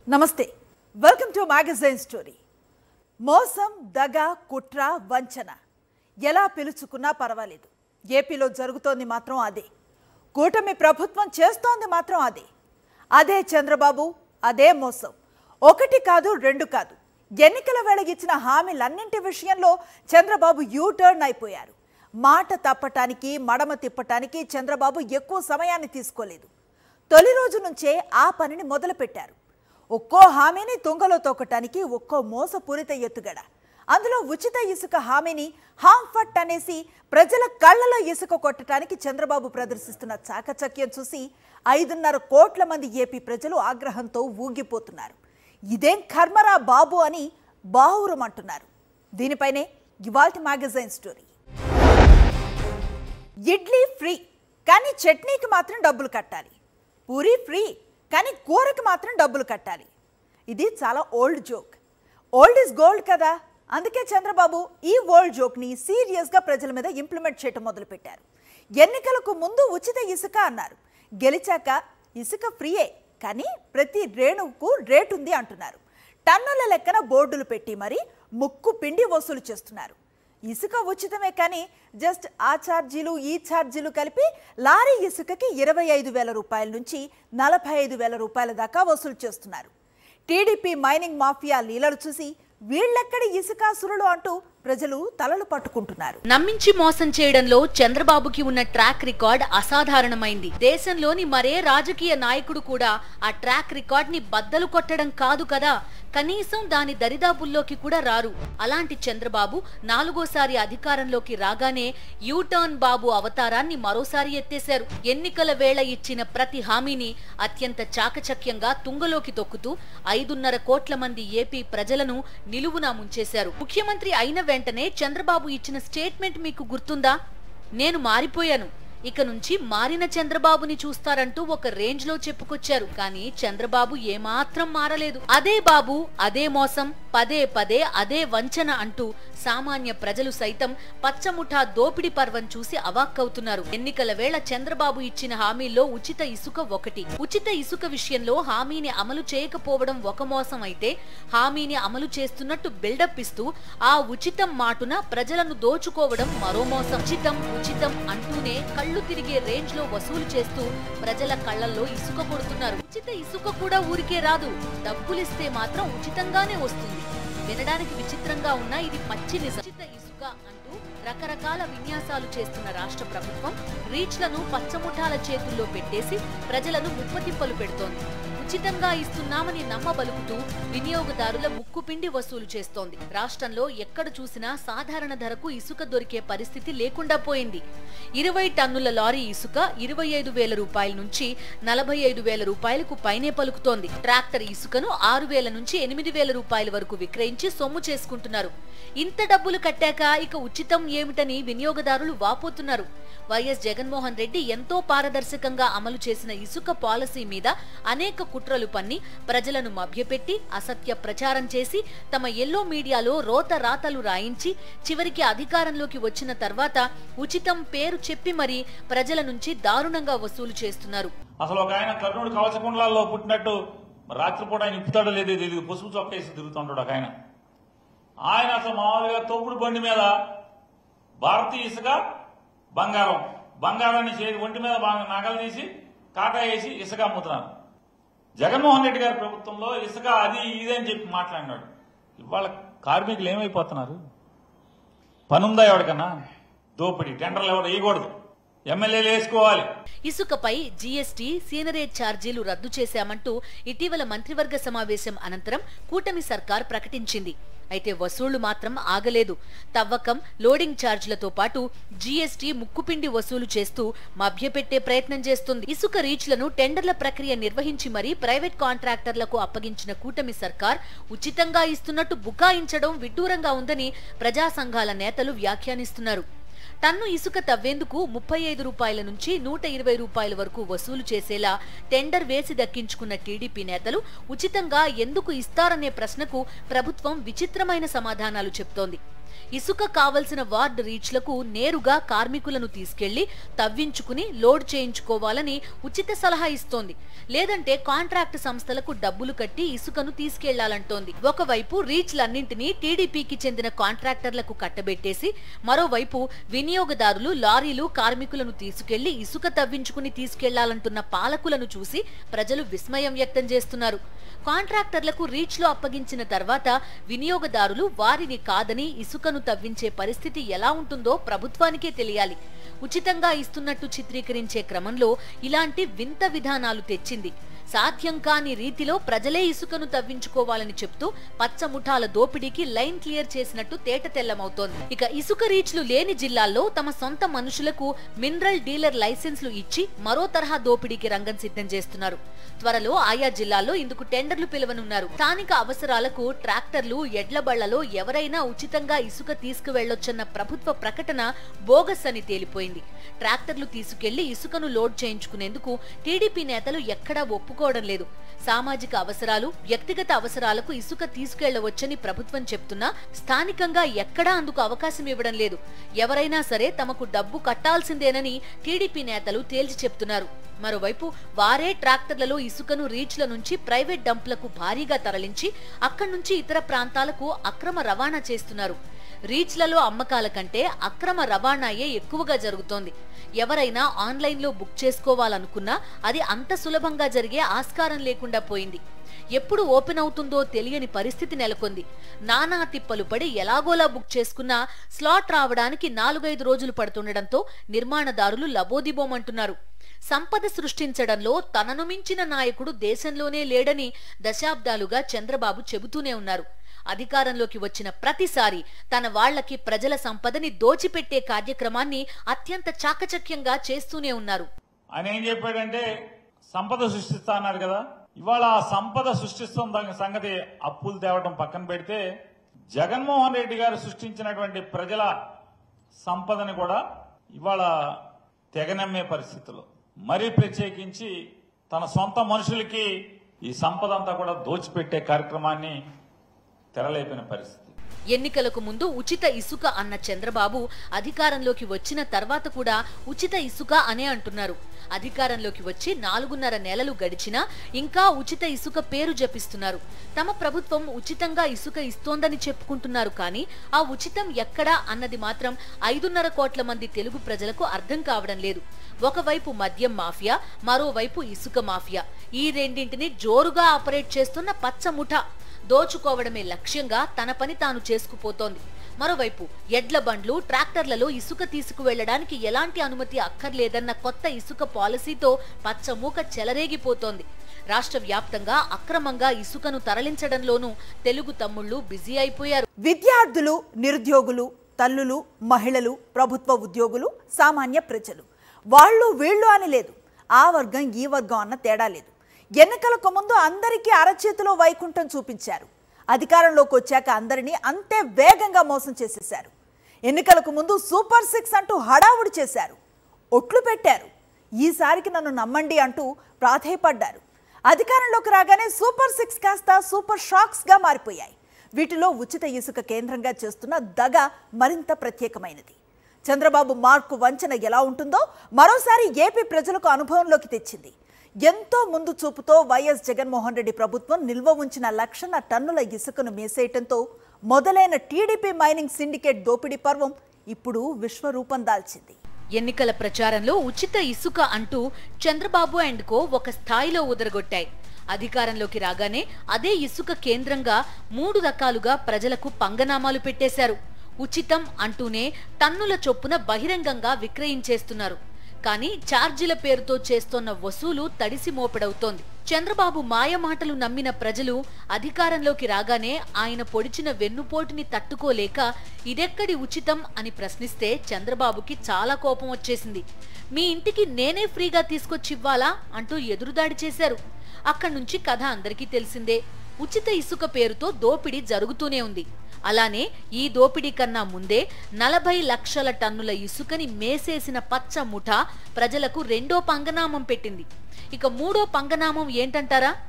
నమస్తే welcome to magazine story మోసం దగ కుట్ర వంచన ఎలా పిలుచుకున్నా పర్వాలేదు ఏపీలో జరుగుతోంది మాత్రం అదే కూటమి ప్రభుత్వం చేస్తోంది మాత్రం అదే అదే చంద్రబాబు అదే మోసం ఒకటి కాదు రెండు కాదు ఎన్నికల వేళ ఇచ్చిన హామీలన్నింటి విషయంలో చంద్రబాబు యూ టర్న్ అయిపోయారు మాట తప్పటానికి మడమ తిప్పటానికి చంద్రబాబు ఎక్కువ సమయాన్ని తీసుకోలేదు తొలి రోజు నుంచే ఆ పనిని మొదలుపెట్టారు ఒక్కో హామీని తుంగలో తొక్కటానికి ఒక్కో మోసపూరిత ఎత్తుగడ అందులో ఉచిత ఇసుక హామీని హాంఫట్ అనేసి ప్రజల కళ్ళలో ఇసుక కొట్టడానికి చంద్రబాబు ప్రదర్శిస్తున్న చాకచక్యం చూసి ఐదున్నర కోట్ల మంది ఏపీ ప్రజలు ఆగ్రహంతో ఊగిపోతున్నారు ఇదేం కర్మరా బాబు అని బావురమంటున్నారు దీనిపైనే ఇవాల్టి మ్యాగజైన్ స్టోరీ ఇడ్లీ ఫ్రీ కానీ చట్నీకి మాత్రం డబ్బులు కట్టాలి పూరి ఫ్రీ కానీ కూరకి మాత్రం డబ్బులు కట్టాలి ఇది చాలా old joke old is gold కదా అందుకే చంద్రబాబు ఈ ఓల్డ్ జోక్ని సీరియస్గా ప్రజల మీద ఇంప్లిమెంట్ చేయటం మొదలుపెట్టారు ఎన్నికలకు ముందు ఉచిత ఇసుక అన్నారు గెలిచాక ఇసుక ఫ్రీయే కానీ ప్రతి రేణువుకు రేటు ఉంది అంటున్నారు టన్నుల లెక్కన బోర్డులు పెట్టి మరి ముక్కు పిండి వసూలు చేస్తున్నారు ఇసుక ఉచితమే కానీ జస్ట్ ఆ ఛార్జీలు ఈ ఛార్జీలు కలిపి లారీ ఇసుకకి ఇరవై ఐదు వేల రూపాయల నుంచి నలభై ఐదు వేల రూపాయల దాకా వసూలు చేస్తున్నారు టీడీపీ మైనింగ్ మాఫియా లీలలు చూసి వీళ్ళెక్కడి ఇసుకాసురులు అంటూ ప్రజలు తలలు పట్టుకుంటున్నారు నమ్మించి మోసం చేయడంలో చంద్రబాబుకి ఉన్న ట్రాక్ రికార్డ్ అసాధారణమైంది దేశంలోని మరే రాజకీయ నాయకుడు కూడా ఆ ట్రాక్ రికార్డ్ ని బద్దలు కొట్టడం కాదు కదా కనీసం దాని దరిదాపుల్లోకి కూడా రారు అలాంటి చంద్రబాబు నాలుగోసారి అధికారంలోకి రాగానే యూటర్న్ బాబు అవతారాన్ని మరోసారి ఎత్తేశారు ఎన్నికల వేళ ఇచ్చిన ప్రతి హామీని అత్యంత చాకచక్యంగా తుంగలోకి తొక్కుతూ ఐదున్నర కోట్ల మంది ఏపీ ప్రజలను నిలువునా ముంచేశారు ముఖ్యమంత్రి అయిన వెంటనే చంద్రబాబు ఇచ్చిన స్టేట్మెంట్ మీకు గుర్తుందా నేను మారిపోయాను ఇక నుంచి మారిన చంద్రబాబుని చూస్తారంటూ ఒక రేంజ్ లో చెప్పుకొచ్చారు కానీ చంద్రబాబు ఏమాత్రం మారలేదు అదే బాబు అదే మోసం పదే పదే అదే వంచన అంటూ సామాన్య ప్రజలు సైతం పచ్చముఠా దోపిడి పర్వం చూసి అవాక్కవుతున్నారు ఎన్నికల వేళ చంద్రబాబు ఇచ్చిన హామీల్లో ఉచిత ఇసుక ఒకటి ఉచిత ఇసుక విషయంలో హామీని అమలు చేయకపోవడం ఒక మోసం అయితే హామీని అమలు చేస్తున్నట్టు బిల్డప్ ఇస్తూ ఆ ఉచితం మాటున ప్రజలను దోచుకోవడం మరో మోసం ఉచితం ఉచితం అంటూనే కళ్ళు తిరిగే రేంజ్ లో వసూలు చేస్తూ ప్రజల కళ్ళల్లో ఇసుక కొడుతున్నారు ఉచిత ఇసుక కూడా ఊరికే రాదు డబ్బులిస్తే మాత్రం ఉచితంగానే వస్తుంది వినడానికి విచిత్రంగా ఉన్నా ఇది పచ్చి నిజం ఉచిత ఇసుక అంటూ రకరకాల విన్యాసాలు చేస్తున్న రాష్ట్ర ప్రభుత్వం రీచ్లను పచ్చముఠాల చేతుల్లో పెట్టేసి ప్రజలను ముప్పతిప్పలు పెడుతోంది ఉచితంగా ఇస్తున్నామని నమ్మబలుకుతూ వినియోగదారుల ముక్కుపిండి వసూలు చేస్తోంది రాష్ట్రంలో ఎక్కడ చూసినా సాధారణ ధరకు ఇసుక దొరికే పరిస్థితి లేకుండా పోయింది ఇరవై టన్నుల లారీ ఇసుక ఇరవై ఐదు వేల రూపాయల నుంచి నలభై ఐదు వేల రూపాయలకు పైనే పలుకుతోంది ట్రాక్టర్ ఇసుకను ఆరు వేల నుంచి ఎనిమిది వేల రూపాయల వరకు విక్రయించి సొమ్ము చేసుకుంటున్నారు ఇంత డబ్బులు కట్టాక ఇక ఉచితం ఏమిటని వినియోగదారులు వాపోతున్నారు వైఎస్ జగన్మోహన్ రెడ్డి ఎంతో పారదర్శకంగా అమలు చేసిన ఇసుక పాలసీ మీద అనేక కుట్రలు పన్ని ప్రజలను మభ్యపెట్టి అసత్య ప్రచారం చేసి తమ ఎల్లో మీడియాలో రోత రాతలు రాయించి చివరికి అధికారంలోకి వచ్చిన తర్వాత ఉచితం పేరు చెప్పి మరీ ప్రజల నుంచి దారుణంగా వసూలు చేస్తున్నారు అసలు ఒక ఆయన కర్నూలు కవచకుండలాల్లో పుట్టినట్టు మరి రాత్రిపూట ఆయన ఇప్పుతాడో లేదో తెలియదు పసుపు చొక్కేసి తిరుగుతుంటాడు ఒక ఆయన ఆయన అసలు మామూలుగా తోపుడు బండి మీద భారతీయ ఇసుక బంగారం బంగారాన్ని చేతి ఒంటి మీద బాగా నగలు తీసి కాటా వేసి ఇసుక అమ్ముతున్నారు జగన్మోహన్ రెడ్డి గారి ప్రభుత్వంలో ఇసుక అది ఇది అని చెప్పి మాట్లాడినాడు ఇవాళ కార్మికులు ఏమైపోతున్నారు పనుందా ఎవరికన్నా దోపిడీ టెండర్లు ఎవరు వేయకూడదు ఎమ్మెల్యేలు వేసుకోవాలి ఇసుకపై జీఎస్టీ సీనరేట్ ఛార్జీలు రద్దు చేశామంటూ ఇటీవల మంత్రివర్గ సమావేశం అనంతరం కూటమి సర్కార్ ప్రకటించింది అయితే వసూళ్లు మాత్రం ఆగలేదు తవ్వకం లోడింగ్ ఛార్జీలతో పాటు జీఎస్టీ ముక్కుపిండి వసూలు చేస్తూ మభ్యపెట్టే ప్రయత్నం చేస్తుంది ఇసుక రీచ్లను టెండర్ల ప్రక్రియ నిర్వహించి మరీ ప్రైవేట్ కాంట్రాక్టర్లకు అప్పగించిన కూటమి సర్కార్ ఉచితంగా ఇస్తున్నట్టు బుకాయించడం విడ్డూరంగా ఉందని ప్రజా సంఘాల నేతలు వ్యాఖ్యానిస్తున్నారు టన్ను ఇసుక తవ్వేందుకు ముప్పై ఐదు రూపాయల నుంచి నూట ఇరవై రూపాయల వరకు వసూలు చేసేలా టెండర్ వేసి దక్కించుకున్న టీడీపీ నేతలు ఉచితంగా ఎందుకు ఇస్తారనే ప్రశ్నకు ప్రభుత్వం విచిత్రమైన సమాధానాలు చెప్తోంది ఇసుక కావలసిన వార్డ్ రీచ్లకు నేరుగా కార్మికులను తీసుకెళ్లి తవ్వించుకుని లోడ్ చేయించుకోవాలని ఉచిత సలహా ఇస్తోంది లేదంటే కాంట్రాక్ట్ సంస్థలకు డబ్బులు కట్టి ఇసుకను తీసుకెళ్లాలంటోంది ఒకవైపు రీచ్లన్నింటినీ టీడీపీకి చెందిన కాంట్రాక్టర్లకు కట్టబెట్టేసి మరోవైపు వినియోగదారులు లారీలు కార్మికులను తీసుకెళ్లి ఇసుక తవ్వించుకుని తీసుకెళ్లాలంటున్న పాలకులను చూసి ప్రజలు విస్మయం వ్యక్తం చేస్తున్నారు కాంట్రాక్టర్లకు రీచ్ లో అప్పగించిన తర్వాత వినియోగదారులు వారిని కాదని ఇసుకను తవ్వించే పరిస్థితి ఎలా ఉంటుందో ప్రభుత్వానికే తెలియాలి ఉచితంగా ఇస్తున్నట్టు చిత్రీకరించే క్రమంలో ఇలాంటి వింత విధానాలు తెచ్చింది సాధ్యం కాని రీతిలో ప్రజలే ఇసుకను తవ్వించుకోవాలని చెప్తూ పచ్చ ముఠాల దోపిడీకి లైన్ క్లియర్ చేసినట్టు తేట తెల్లమవుతోంది ఇక ఇసుక రీచ్లు లేని జిల్లాల్లో తమ సొంత మనుషులకు మినరల్ డీలర్ లైసెన్స్లు ఇచ్చి మరో తరహా దోపిడీకి రంగం సిద్ధం చేస్తున్నారు త్వరలో ఆయా జిల్లాల్లో ఇందుకు టెండర్లు పిలవనున్నారు స్థానిక అవసరాలకు ట్రాక్టర్లు ఎడ్ల బళ్లలో ఎవరైనా ఉచితంగా ఇసుక తీసుకువెళ్లొచ్చన్న ప్రభుత్వ ప్రకటన బోగస్ అని తేలిపోయింది ట్రాక్టర్లు తీసుకెళ్లి ఇసుకను లోడ్ చేయించుకునేందుకు టీడీపీ నేతలు ఎక్కడా ఒప్పుకోవడం లేదు సామాజిక అవసరాలు వ్యక్తిగత అవసరాలకు ఇసుక తీసుకెళ్లవచ్చని ప్రభుత్వం చెప్తున్నా స్థానికంగా ఎక్కడా అందుకు అవకాశం ఇవ్వడం లేదు ఎవరైనా సరే తమకు డబ్బు కట్టాల్సిందేనని టీడీపీ నేతలు తేల్చి చెప్తున్నారు మరోవైపు వారే ట్రాక్టర్లలో ఇసుకను రీచ్ల నుంచి ప్రైవేట్ డంప్లకు భారీగా తరలించి అక్కడి నుంచి ఇతర ప్రాంతాలకు అక్రమ రవాణా చేస్తున్నారు రీచ్లలో అమ్మకాల కంటే అక్రమ రవాణాయే ఎక్కువగా జరుగుతోంది ఎవరైనా ఆన్లైన్లో బుక్ చేసుకోవాలనుకున్నా అది అంత సులభంగా జరిగే ఆస్కారం లేకుండా పోయింది ఎప్పుడు ఓపెన్ అవుతుందో తెలియని పరిస్థితి నెలకొంది నానా తిప్పలు పడి ఎలాగోలా బుక్ చేసుకున్నా స్లాట్ రావడానికి నాలుగైదు రోజులు పడుతుండటంతో నిర్మాణదారులు లబోదిబోమంటున్నారు సంపద సృష్టించడంలో తనను మించిన నాయకుడు దేశంలోనే లేడని దశాబ్దాలుగా చంద్రబాబు చెబుతూనే ఉన్నారు అధికారంలోకి వచ్చిన ప్రతిసారి తన వాళ్లకి ప్రజల సంపదని దోచిపెట్టే కార్యక్రమాన్ని అత్యంత చాకచక్యంగా చేస్తూనే ఉన్నారు ఆయన ఏం చెప్పాడంటే సంపద సృష్టిస్తా అన్నారు కదా ఇవాళ ఆ సంపద సృష్టిస్తున్న దాని సంగతి అప్పులు తేవడం పక్కన పెడితే జగన్మోహన్ రెడ్డి గారు సృష్టించినటువంటి ప్రజల సంపదని కూడా ఇవాళ తెగనమ్మే పరిస్థితులు మరీ ప్రత్యేకించి తన సొంత మనుషులకి ఈ సంపద అంతా కూడా దోచిపెట్టే కార్యక్రమాన్ని తెరలేపిన పరిస్థితి ఎన్నికలకు ముందు ఉచిత ఇసుక అన్న చంద్రబాబు అధికారంలోకి వచ్చిన తర్వాత కూడా ఉచిత ఇసుక అనే అంటున్నారు అధికారంలోకి వచ్చి నాలుగున్నర నెలలు గడిచినా ఇంకా ఉచిత ఇసుక పేరు జపిస్తున్నారు తమ ప్రభుత్వం ఉచితంగా ఇసుక ఇస్తోందని చెప్పుకుంటున్నారు కానీ ఆ ఉచితం ఎక్కడా అన్నది మాత్రం ఐదున్నర కోట్ల మంది తెలుగు ప్రజలకు అర్థం కావడం లేదు ఒకవైపు మద్యం మాఫియా మరోవైపు ఇసుక మాఫియా ఈ రెండింటిని జోరుగా ఆపరేట్ చేస్తున్న పచ్చ ముఠ దోచుకోవడమే లక్ష్యంగా తన పని తాను చేసుకుపోతోంది మరోవైపు ఎడ్ల బండ్లు ట్రాక్టర్లలో ఇసుక తీసుకువెళ్లడానికి ఎలాంటి అనుమతి అక్కర్లేదన్న కొత్త ఇసుక పాలసీతో పచ్చమూక చెలరేగిపోతోంది రాష్ట్ర వ్యాప్తంగా అక్రమంగా ఇసుకను తరలించడంలోనూ తెలుగు తమ్ముళ్లు బిజీ అయిపోయారు విద్యార్థులు నిరుద్యోగులు తల్లులు మహిళలు ప్రభుత్వ ఉద్యోగులు సామాన్య ప్రజలు వాళ్ళు వీళ్ళు అని లేదు ఆ వర్గం ఈ వర్గం అన్న తేడా లేదు ఎన్నికలకు ముందు అందరికీ అరచేతిలో వైకుంఠం చూపించారు అధికారంలోకి వచ్చాక అందరినీ అంతే వేగంగా మోసం చేసేశారు ఎన్నికలకు ముందు సూపర్ సిక్స్ అంటూ హడావుడి చేశారు ఒట్లు పెట్టారు ఈసారికి నన్ను నమ్మండి అంటూ ప్రాధేయపడ్డారు అధికారంలోకి రాగానే సూపర్ సిక్స్ కాస్త సూపర్ షాక్స్గా మారిపోయాయి వీటిలో ఉచిత ఇసుక కేంద్రంగా చేస్తున్న దగ మరింత ప్రత్యేకమైనది చంద్రబాబు మార్కు వంచన ఎలా ఉంటుందో మరోసారి ఏపీ ప్రజలకు అనుభవంలోకి తెచ్చింది ఎంతో ముందు చూపుతో వైఎస్ జగన్మోహన్ రెడ్డి ప్రభుత్వం నిల్వ ఉంచిన లక్షల టన్నుల ఇసుకను మేసేయటంతో మొదలైన టీడీపీ మైనింగ్ సిండికేట్ దోపిడీ పర్వం ఇప్పుడు విశ్వరూపం దాల్చింది ఎన్నికల ప్రచారంలో ఉచిత ఇసుక అంటూ చంద్రబాబు అండ్ కో ఒక స్థాయిలో ఉదరగొట్టాయి అధికారంలోకి రాగానే అదే ఇసుక కేంద్రంగా మూడు రకాలుగా ప్రజలకు పంగనామాలు పెట్టేశారు ఉచితం అంటూనే టన్నుల చొప్పున బహిరంగంగా విక్రయించేస్తున్నారు కానీ ఛార్జీల పేరుతో చేస్తోన్న వసూలు తడిసి మోపెడవుతోంది చంద్రబాబు మాయ మాటలు నమ్మిన ప్రజలు అధికారంలోకి రాగానే ఆయన పొడిచిన వెన్నుపోటుని తట్టుకోలేక ఇదెక్కడి ఉచితం అని ప్రశ్నిస్తే చంద్రబాబుకి చాలా కోపం వచ్చేసింది మీ ఇంటికి నేనే ఫ్రీగా తీసుకొచ్చివ్వాలా అంటూ ఎదురుదాడి చేశారు అక్కడి నుంచి కథ అందరికీ తెలిసిందే ఉచిత ఇసుక పేరుతో దోపిడీ జరుగుతూనే ఉంది అలానే ఈ దోపిడీ కన్నా ముందే నలభై లక్షల టన్నుల ఇసుకని మేసేసిన పచ్చ ముఠ ప్రజలకు రెండో పంగనామం పెట్టింది ఇక మూడో పంగనామం ఏంటంటారా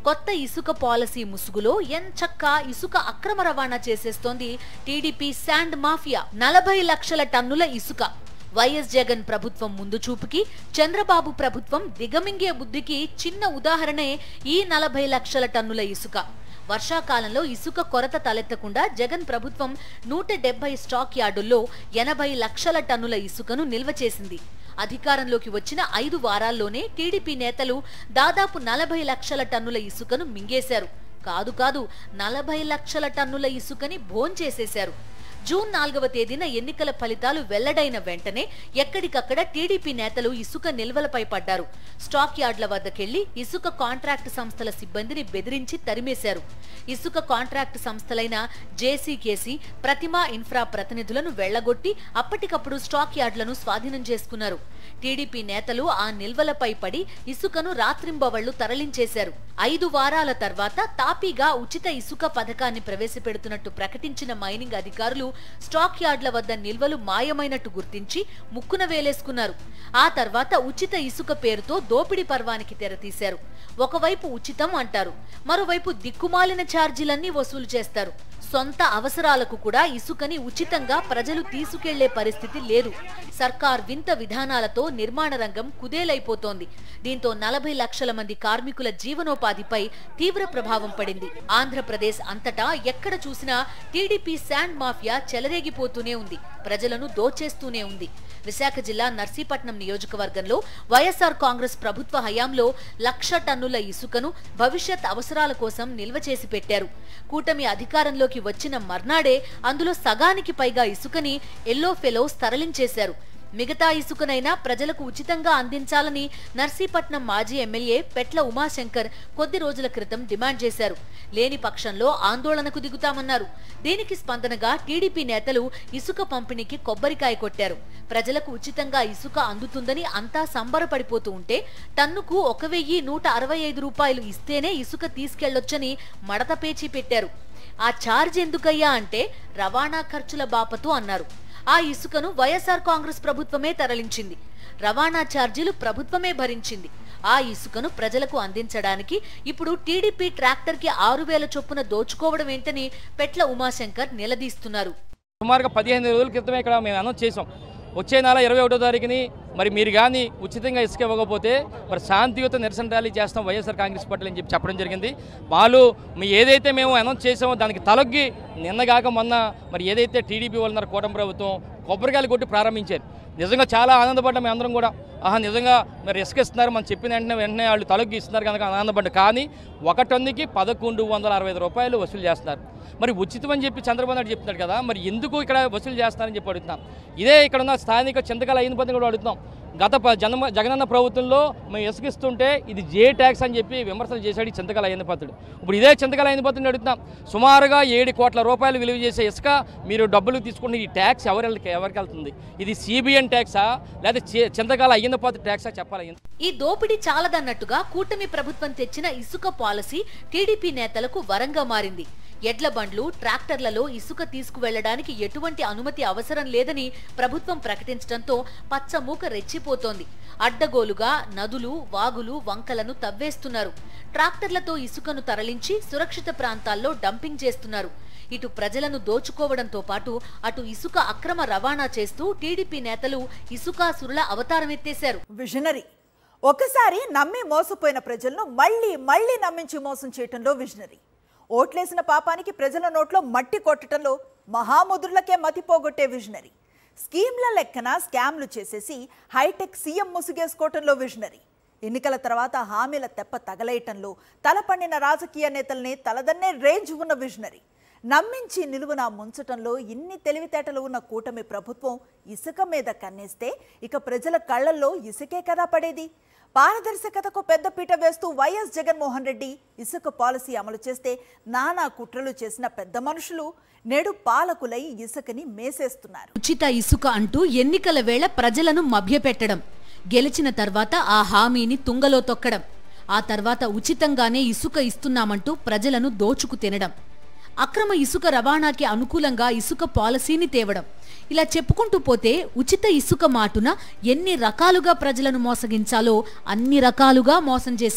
కొత్త ఇసుక పాలసీ ముసుగులో ఎంచక్కా ఇసుక అక్రమ రవాణా చేసేస్తోంది టీడీపీ శాండ్ మాఫియా నలభై లక్షల టన్నుల ఇసుక వైఎస్ జగన్ ప్రభుత్వం ముందు చూపుకి చంద్రబాబు ప్రభుత్వం దిగమింగే బుద్ధికి చిన్న ఉదాహరణే ఈ నలభై లక్షల టన్నుల ఇసుక వర్షాకాలంలో ఇసుక కొరత తలెత్తకుండా జగన్ ప్రభుత్వం నూట డెబ్బై స్టాక్ యార్డుల్లో ఎనభై లక్షల టన్నుల ఇసుకను నిల్వ చేసింది అధికారంలోకి వచ్చిన ఐదు వారాల్లోనే టీడీపీ నేతలు దాదాపు నలభై లక్షల టన్నుల ఇసుకను మింగేశారు కాదు కాదు నలభై లక్షల టన్నుల ఇసుకని భోంచేసేశారు జూన్ నాలుగవ తేదీన ఎన్నికల ఫలితాలు వెల్లడైన వెంటనే ఎక్కడికక్కడ టీడీపీ నేతలు ఇసుక నిల్వలపై పడ్డారు స్టాక్ యార్డ్ల వద్దకెళ్లి ఇసుక కాంట్రాక్ట్ సంస్థల సిబ్బందిని బెదిరించి తరిమేశారు ఇసుక కాంట్రాక్ట్ సంస్థలైన జేసీకేసీ ప్రతిమా ఇన్ఫ్రా ప్రతినిధులను వెళ్లగొట్టి అప్పటికప్పుడు స్టాక్ యార్డ్లను స్వాధీనం చేసుకున్నారు టీడీపీ నేతలు ఆ నిల్వలపై పడి ఇసుకను రాత్రింబవళ్లు తరలించేశారు ఐదు వారాల తర్వాత తాపీగా ఉచిత ఇసుక పథకాన్ని ప్రవేశపెడుతున్నట్టు ప్రకటించిన మైనింగ్ అధికారులు స్టాక్ యార్డ్ల వద్ద నిల్వలు మాయమైనట్టు గుర్తించి ముక్కున వేలేసుకున్నారు ఆ తర్వాత ఉచిత ఇసుక పేరుతో దోపిడీ పర్వానికి తెరతీశారు ఒకవైపు ఉచితం అంటారు మరోవైపు దిక్కుమాలిన ఛార్జీలన్నీ వసూలు చేస్తారు సొంత అవసరాలకు కూడా ఇసుకని ఉచితంగా ప్రజలు తీసుకెళ్లే పరిస్థితి లేదు సర్కార్ వింత విధానాలతో నిర్మాణ రంగం కుదేలైపోతోంది దీంతో నలభై లక్షల మంది కార్మికుల జీవనోపాధిపై తీవ్ర ప్రభావం పడింది ఆంధ్రప్రదేశ్ అంతటా ఎక్కడ చూసినా టీడీపీ శాండ్ మాఫియా చెలరేగిపోతూనే ఉంది ప్రజలను దోచేస్తూనే ఉంది విశాఖ జిల్లా నర్సీపట్నం నియోజకవర్గంలో వైఎస్ఆర్ కాంగ్రెస్ ప్రభుత్వ హయాంలో లక్ష టన్నుల ఇసుకను భవిష్యత్ అవసరాల కోసం నిల్వ చేసి పెట్టారు కూటమి అధికారంలోకి వచ్చిన మర్నాడే అందులో సగానికి పైగా ఇసుకని ఎల్లో ఫెలోస్ తరలించేశారు మిగతా ఇసుకనైనా ప్రజలకు ఉచితంగా అందించాలని నర్సీపట్నం మాజీ ఎమ్మెల్యే పెట్ల ఉమాశంకర్ కొద్ది రోజుల క్రితం డిమాండ్ చేశారు లేని పక్షంలో ఆందోళనకు దిగుతామన్నారు దీనికి స్పందనగా టీడీపీ నేతలు ఇసుక పంపిణీకి కొబ్బరికాయ కొట్టారు ప్రజలకు ఉచితంగా ఇసుక అందుతుందని అంతా సంబరపడిపోతూ ఉంటే టన్నుకు ఒక వెయ్యి నూట అరవై ఐదు రూపాయలు ఇస్తేనే ఇసుక తీసుకెళ్లొచ్చని మడత పేచీ పెట్టారు ఆ ఛార్జ్ ఎందుకయ్యా అంటే రవాణా ఖర్చుల బాపతు అన్నారు ఆ ఇసుకను వైఎస్ఆర్ కాంగ్రెస్ ప్రభుత్వమే తరలించింది రవాణా ఛార్జీలు ప్రభుత్వమే భరించింది ఆ ఇసుకను ప్రజలకు అందించడానికి ఇప్పుడు టీడీపీ ట్రాక్టర్కి ఆరు వేల చొప్పున దోచుకోవడం ఏంటని పెట్ల ఉమాశంకర్ నిలదీస్తున్నారు సుమారుగా పదిహేను రోజుల క్రితమే ఇక్కడ మేము అనౌన్స్ చేసాం వచ్చే నెల ఇరవై ఒకటో తారీఖుని మరి మీరు కానీ ఉచితంగా ఇసుక ఇవ్వకపోతే మరి శాంతియుత నిరసన ర్యాలీ చేస్తాం వైఎస్ఆర్ కాంగ్రెస్ పార్టీ అని చెప్పి చెప్పడం జరిగింది వాళ్ళు మీ ఏదైతే మేము అనౌన్స్ చేసామో దానికి తలొగ్గి నిన్నగాక మొన్న మరి ఏదైతే టీడీపీ వాళ్ళు ఉన్నారు కూటమి ప్రభుత్వం కొబ్బరికాయలు కొట్టి ప్రారంభించారు నిజంగా చాలా ఆనందపడ్డాం మేము అందరం కూడా ఆహా నిజంగా మరి ఇసుక ఇస్తున్నారు మనం చెప్పిన వెంటనే వెంటనే వాళ్ళు తలొగ్గి ఇస్తున్నారు కనుక ఆనందపడ్డా కానీ ఒక టన్నుకి పదకొండు వందల అరవై ఐదు రూపాయలు వసూలు చేస్తున్నారు మరి ఉచితం అని చెప్పి చంద్రబాబు నాయుడు చెప్తున్నాడు కదా మరి ఎందుకు ఇక్కడ వసూలు చేస్తారని చెప్పి అడుగుతున్నాం ఇదే ఇక్కడ ఉన్న స్థానిక చింతకాల అయిన పద్ధతి కూడా అడుగుతున్నాం గత ప- జనమ జగనన్న ప్రభుత్వంలో మేము ఇసుకిస్తుంటే ఇది జే ట్యాక్స్ అని చెప్పి విమర్శలు చేశాడు ఈ చింతకాల అయ్యింది పత్రుడు ఇప్పుడు ఇదే చింతకాల అయ్యింది పత్రుడిని అడుగుతున్నాం సుమారుగా ఏడు కోట్ల రూపాయలు విలువ చేసే ఇసుక మీరు డబ్బులు తీసుకుంటే ఈ ట్యాక్స్ ఎవరి ఎవరికి వెళ్తుంది ఇది సిబిఎన్ ట్యాక్సా లేదా చి- చింతకాల అయ్యింది పత్రుడు ట్యాక్సా చెప్పాలి ఈ దోపిడీ చాలదన్నట్టుగా కూటమి ప్రభుత్వం తెచ్చిన ఇసుక పాలసీ టీడీపీ నేతలకు వరంగా మారింది ఎడ్ల బండ్లు ట్రాక్టర్లలో ఇసుక తీసుకువెళ్లడానికి ఎటువంటి అనుమతి అవసరం లేదని ప్రభుత్వం ప్రకటించడంతో పచ్చమూక రెచ్చిపోతోంది అడ్డగోలుగా నదులు వాగులు వంకలను తవ్వేస్తున్నారు ట్రాక్టర్లతో ఇసుకను తరలించి సురక్షిత ప్రాంతాల్లో డంపింగ్ చేస్తున్నారు ఇటు ప్రజలను దోచుకోవడంతో పాటు అటు ఇసుక అక్రమ రవాణా చేస్తూ టీడీపీ నేతలు ఇసుకాసురుల అవతారమెత్తేశారు విజనరీ ఒకసారి నమ్మి మోసపోయిన ప్రజలను మళ్ళీ మళ్ళీ నమ్మించి మోసం చేయటంలో విజనరీ ఓట్లేసిన పాపానికి ప్రజల నోట్లో మట్టి కొట్టడంలో మహాముద్రులకే మతిపోగొట్టే విజనరీ స్కీమ్ల లెక్కన స్కామ్లు చేసేసి హైటెక్ సీఎం ముసుగేసుకోవటంలో విజనరీ ఎన్నికల తర్వాత హామీల తెప్ప తగలేయటంలో తలపండిన రాజకీయ నేతల్ని తలదన్నే రేంజ్ ఉన్న విజనరీ నమ్మించి నిలువున ముంచటంలో ఇన్ని తెలివితేటలు ఉన్న కూటమి ప్రభుత్వం ఇసుక మీద కన్నేస్తే ఇక ప్రజల కళ్ళల్లో ఇసుకే కదా పడేది పారదర్శకతకు పెద్దపీట వేస్తూ వైఎస్ జగన్మోహన్ రెడ్డి ఇసుక పాలసీ అమలు చేస్తే నానా కుట్రలు చేసిన పెద్ద మనుషులు నేడు పాలకులై ఇసుకని మేసేస్తున్నారు ఉచిత ఇసుక అంటూ ఎన్నికల వేళ ప్రజలను మభ్యపెట్టడం గెలిచిన తర్వాత ఆ హామీని తుంగలో తొక్కడం ఆ తర్వాత ఉచితంగానే ఇసుక ఇస్తున్నామంటూ ప్రజలను దోచుకు తినడం అక్రమ ఇసుక రవాణాకి అనుకూలంగా ఇసుక పాలసీని తేవడం ఇలా చెప్పుకుంటూ పోతే ఉచిత ఇసుక మాటున ఎన్ని రకాలుగా ప్రజలను మోసగించాలో అన్ని రకాలుగా మోసం చేశారు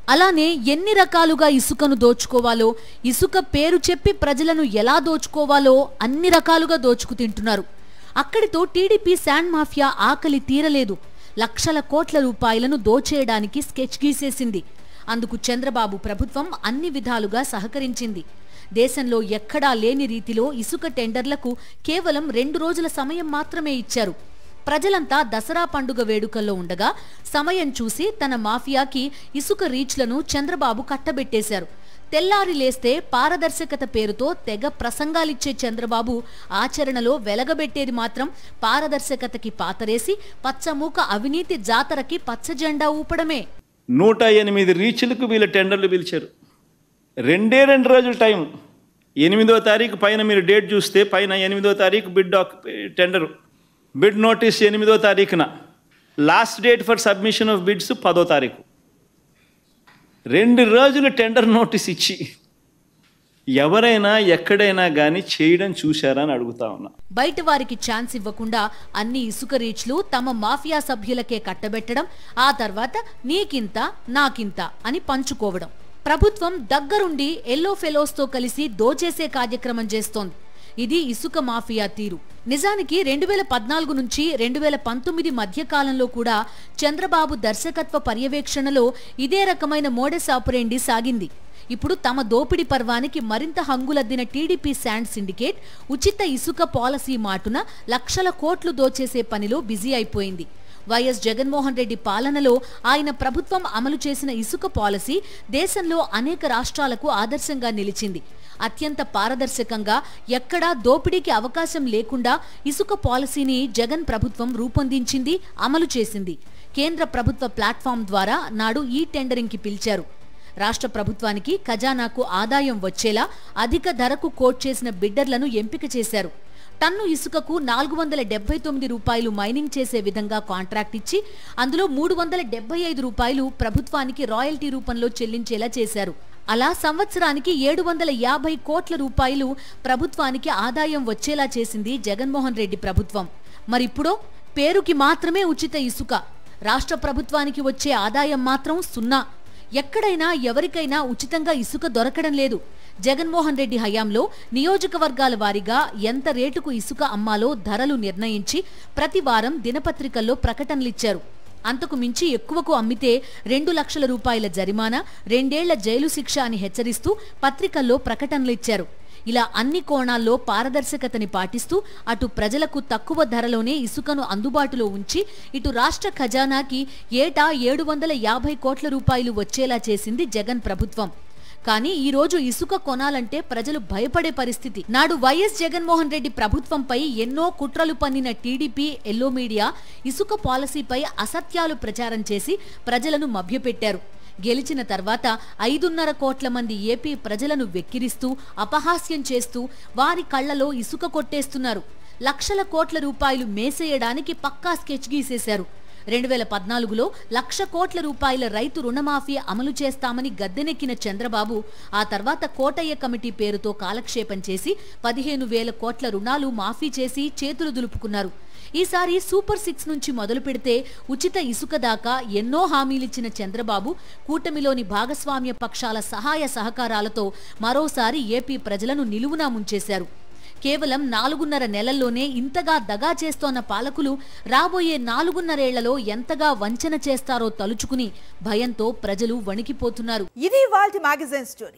అలానే ఎన్ని రకాలుగా ఇసుకను దోచుకోవాలో ఇసుక పేరు చెప్పి ప్రజలను ఎలా దోచుకోవాలో అన్ని రకాలుగా దోచుకు తింటున్నారు అక్కడితో టీడీపీ శాండ్ మాఫియా ఆకలి తీరలేదు లక్షల కోట్ల రూపాయలను దోచేయడానికి స్కెచ్ గీసేసింది అందుకు చంద్రబాబు ప్రభుత్వం అన్ని విధాలుగా సహకరించింది దేశంలో ఎక్కడా లేని రీతిలో ఇసుక టెండర్లకు కేవలం రెండు రోజుల సమయం మాత్రమే ఇచ్చారు ప్రజలంతా దసరా పండుగ వేడుకల్లో ఉండగా సమయం చూసి తన మాఫియాకి ఇసుక రీచ్లను చంద్రబాబు కట్టబెట్టేశారు తెల్లారి లేస్తే పారదర్శకత పేరుతో తెగ ప్రసంగాలిచ్చే చంద్రబాబు ఆచరణలో వెలగబెట్టేది మాత్రం పారదర్శకతకి పాతరేసి పచ్చమూక అవినీతి జాతరకి పచ్చ జెండా ఊపడమే నూట ఎనిమిది రీచ్లకు వీళ్ళు టెండర్లు పిలిచారు రెండే రెండు రోజుల టైం ఎనిమిదో తారీఖు పైన మీరు డేట్ చూస్తే పైన ఎనిమిదో తారీఖు bid doc tender bid notice ఎనిమిదో తారీఖున last date for submission of bids పదో తారీఖు రెండు రోజులు టెండర్ నోటీస్ ఇచ్చి ఎవరైనా ఎక్కడైనా కానీ చేయడం చూశారా అని అడుగుతా ఉన్నా బయట వారికి ఛాన్స్ ఇవ్వకుండా అన్ని ఇసుక రీచ్లు తమ మాఫియా సభ్యులకే కట్టబెట్టడం ఆ తర్వాత నీకింత నాకింత అని పంచుకోవడం ప్రభుత్వం దగ్గరుండి ఎల్లో ఫెలోస్తో కలిసి దోచేసే కార్యక్రమం చేస్తోంది ఇది ఇసుక మాఫియా తీరు నిజానికి రెండు వేల పద్నాలుగు నుంచి రెండు వేల పంతొమ్మిది మధ్య కాలంలో కూడా చంద్రబాబు దర్శకత్వ పర్యవేక్షణలో ఇదే రకమైన మోడెస్ ఆపరేండి సాగింది ఇప్పుడు తమ దోపిడీ పర్వానికి మరింత హంగులద్దిన టీడీపీ శాండ్ సిండికేట్ ఉచిత ఇసుక పాలసీ మాటున లక్షల కోట్లు దోచేసే పనిలో బిజీ అయిపోయింది వైఎస్ జగన్మోహన్ రెడ్డి పాలనలో ఆయన ప్రభుత్వం అమలు చేసిన ఇసుక పాలసీ దేశంలో అనేక రాష్ట్రాలకు ఆదర్శంగా నిలిచింది అత్యంత పారదర్శకంగా ఎక్కడా దోపిడీకి అవకాశం లేకుండా ఇసుక పాలసీని జగన్ ప్రభుత్వం రూపొందించింది అమలు చేసింది కేంద్ర ప్రభుత్వ ప్లాట్ఫామ్ ద్వారా నాడు ఈ టెండరింగ్కి పిలిచారు రాష్ట్ర ప్రభుత్వానికి ఖజానాకు ఆదాయం వచ్చేలా అధిక ధరకు కోట్ చేసిన బిడ్డర్లను ఎంపిక చేశారు టన్ను ఇసుకకు నాలుగు వందల డెబ్బై తొమ్మిది రూపాయలు మైనింగ్ చేసే విధంగా కాంట్రాక్ట్ ఇచ్చి అందులో మూడు వందల డెబ్బై ఐదు రూపాయలు ప్రభుత్వానికి రాయల్టీ రూపంలో చెల్లించేలా చేశారు అలా సంవత్సరానికి ఏడు వందల యాభై కోట్ల రూపాయలు ప్రభుత్వానికి ఆదాయం వచ్చేలా చేసింది జగన్మోహన్ రెడ్డి ప్రభుత్వం మరిప్పుడో పేరుకి మాత్రమే ఉచిత ఇసుక రాష్ట్ర ప్రభుత్వానికి వచ్చే ఆదాయం మాత్రం సున్నా ఎక్కడైనా ఎవరికైనా ఉచితంగా ఇసుక దొరకడం లేదు జగన్మోహన్ రెడ్డి హయాంలో నియోజకవర్గాల వారీగా ఎంత రేటుకు ఇసుక అమ్మాలో ధరలు నిర్ణయించి ప్రతి వారం దినపత్రికల్లో ప్రకటనలిచ్చారు అంతకు మించి ఎక్కువకు అమ్మితే రెండు లక్షల రూపాయల జరిమానా రెండేళ్ల జైలు శిక్ష అని హెచ్చరిస్తూ పత్రికల్లో ప్రకటనలిచ్చారు ఇలా అన్ని కోణాల్లో పారదర్శకతని పాటిస్తూ అటు ప్రజలకు తక్కువ ధరలోనే ఇసుకను అందుబాటులో ఉంచి ఇటు రాష్ట్ర ఖజానాకి ఏటా ఏడు వందల యాభై కోట్ల రూపాయలు వచ్చేలా చేసింది జగన్ ప్రభుత్వం కానీ ఈ రోజు ఇసుక కొనాలంటే ప్రజలు భయపడే పరిస్థితి నాడు వైఎస్ జగన్మోహన్ రెడ్డి ప్రభుత్వంపై ఎన్నో కుట్రలు పన్నిన టీడీపీ ఎల్లో మీడియా ఇసుక పాలసీపై అసత్యాలు ప్రచారం చేసి ప్రజలను మభ్యపెట్టారు గెలిచిన తర్వాత ఐదున్నర కోట్ల మంది ఏపీ ప్రజలను వెక్కిరిస్తూ అపహాస్యం చేస్తూ వారి కళ్లలో ఇసుక కొట్టేస్తున్నారు లక్షల కోట్ల రూపాయలు మేసేయడానికి పక్కా స్కెచ్ గీసేశారు రెండు వేల పద్నాలుగులో లక్ష కోట్ల రూపాయల రైతు రుణమాఫీ అమలు చేస్తామని గద్దెనెక్కిన చంద్రబాబు ఆ తర్వాత కోటయ్య కమిటీ పేరుతో కాలక్షేపం చేసి పదిహేను వేల కోట్ల రుణాలు మాఫీ చేసి చేతులు దులుపుకున్నారు ఈసారి సూపర్ సిక్స్ నుంచి మొదలు పెడితే ఉచిత ఇసుక దాకా ఎన్నో హామీలిచ్చిన చంద్రబాబు కూటమిలోని భాగస్వామ్య పక్షాల సహాయ సహకారాలతో మరోసారి ఏపీ ప్రజలను నిలువునా ముంచేశారు కేవలం నాలుగున్నర నెలల్లోనే ఇంతగా దగా చేస్తోన్న పాలకులు రాబోయే నాలుగున్నరేళ్లలో ఎంతగా వంచన చేస్తారో తలుచుకుని భయంతో ప్రజలు వణికిపోతున్నారు ఇది వాళ్ళ మ్యాగజైన్ స్టోరీ